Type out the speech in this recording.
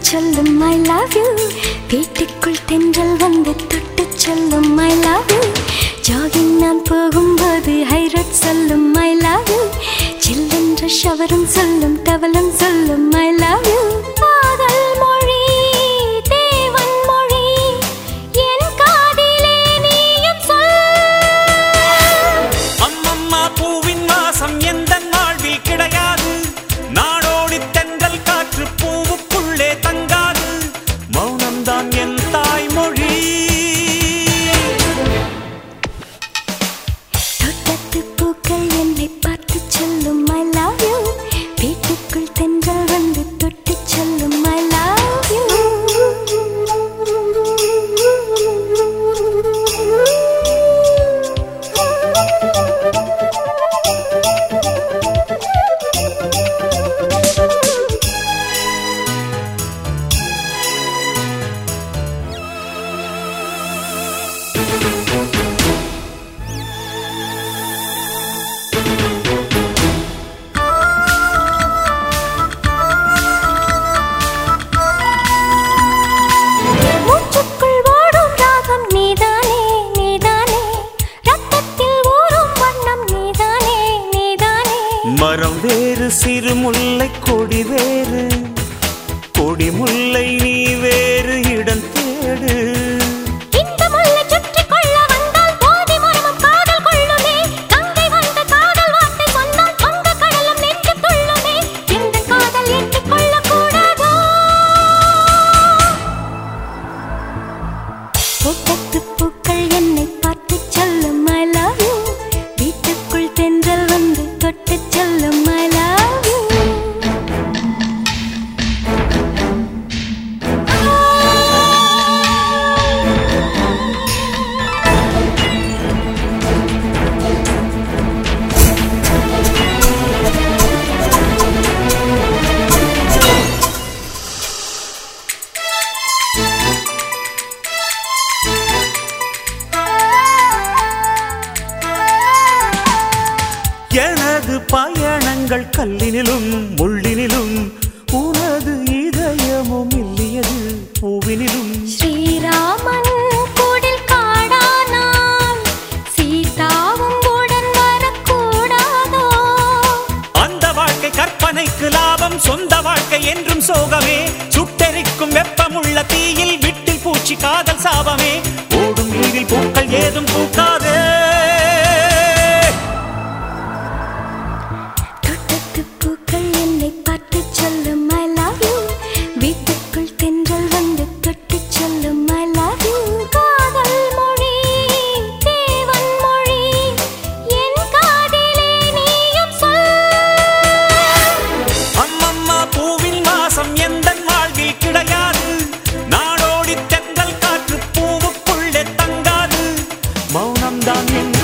சொல்லும் I love you வீட்டுக்குள் தென்றல் வந்து தொட்டு சொல்லும் ஐ லவ் யூ ஜாகிங் நான் போகும்போது ஹைரட் சொல்லும் ஐ லவ் யூ சில்லென்ற ஷவரும் சொல்லும் டவலும் சொல்லும் ஐ லவ் யூ காதல் மொழி தேவன் மொழி என் காதிலே நீயும் சொல் அம்மம்மா பூவின் வாசம் எந்த வாழ்வில் கிடையாது நாடோடி தென்றல் காற்று பூவுக்குள்ளே தங்காது மௌனம்தான் என் தாய்மொழி தோட்டத்து பூக்கள் என்னை பார்த்து சொல்லும் ஐ லவ் யூ வீட்டுக்குள் தென்றல் வந்து தொட்டு சொல்லும் ஐ லவ் யூ மூச்சுக்குள் ஓடும் ராகம் நீதானே நீதானே ரத்தத்தில் ஊறும் வண்ணம் நீதானே நீதானே மரம் வேறு சிறு முல்லை கொடி வேறு கொடி முல்லை நீ வேறு இடம் தேடு இந்த முல்லை சுற்றிக் கொள்ள வந்தால் போதி மரமும் காதல் கொள்ளுமே கங்கை வந்த காதல் வார்த்தை சொன்னால் வங்க கடலும் நெஞ்சு துள்ளுமே இந்த காதல் ஏற்றுக் கொள்ளக் கூடாதோ தோட்டத்து பூக்கள் என்னை பார்த்து சொல்லும் ஐ லவ் யூ வீட்டுக்குள் தென்றல் வந்து தொட்டு சொல்லும் ஐ லவ் யூ எனது பயணங்கள் கல்லினிலும் முள்ளினிலும் உனது இதயமும் இல்லியது பூவினிலும் ஸ்ரீராமன் கூடில் காடானால் சீதாவும் உடன் வரக்கூடாதோ அந்த வாழ்க்கை கற்பனைக்கு லாபம் சொந்த வாழ்க்கை என்றும் சோகமே சுட்டெரிக்கும் வெப்பமுள்ள தீயில் விட்டில் பூச்சி காதல் சாபமே ஓடும் நீரில் பூக்கள் ஏதும் பூக்காதே தோட்டத்து பூக்கள் என்னை பார்த்து சொல்லும் ஐ லவ் யூ வீட்டுக்குள் தென்றல் வந்து தொட்டு சொல்லும் ஐ லவ் யூ காதல் மொழி தேவன் மொழி என் காதிலே நீயும் சொல் அம்மம்மா பூவின் வாசம் எந்த வாழ்வில் கிடையாது நாடோடி தென்றல் காற்று பூவுக்குள்ளே தங்காது மௌனம்தான் என்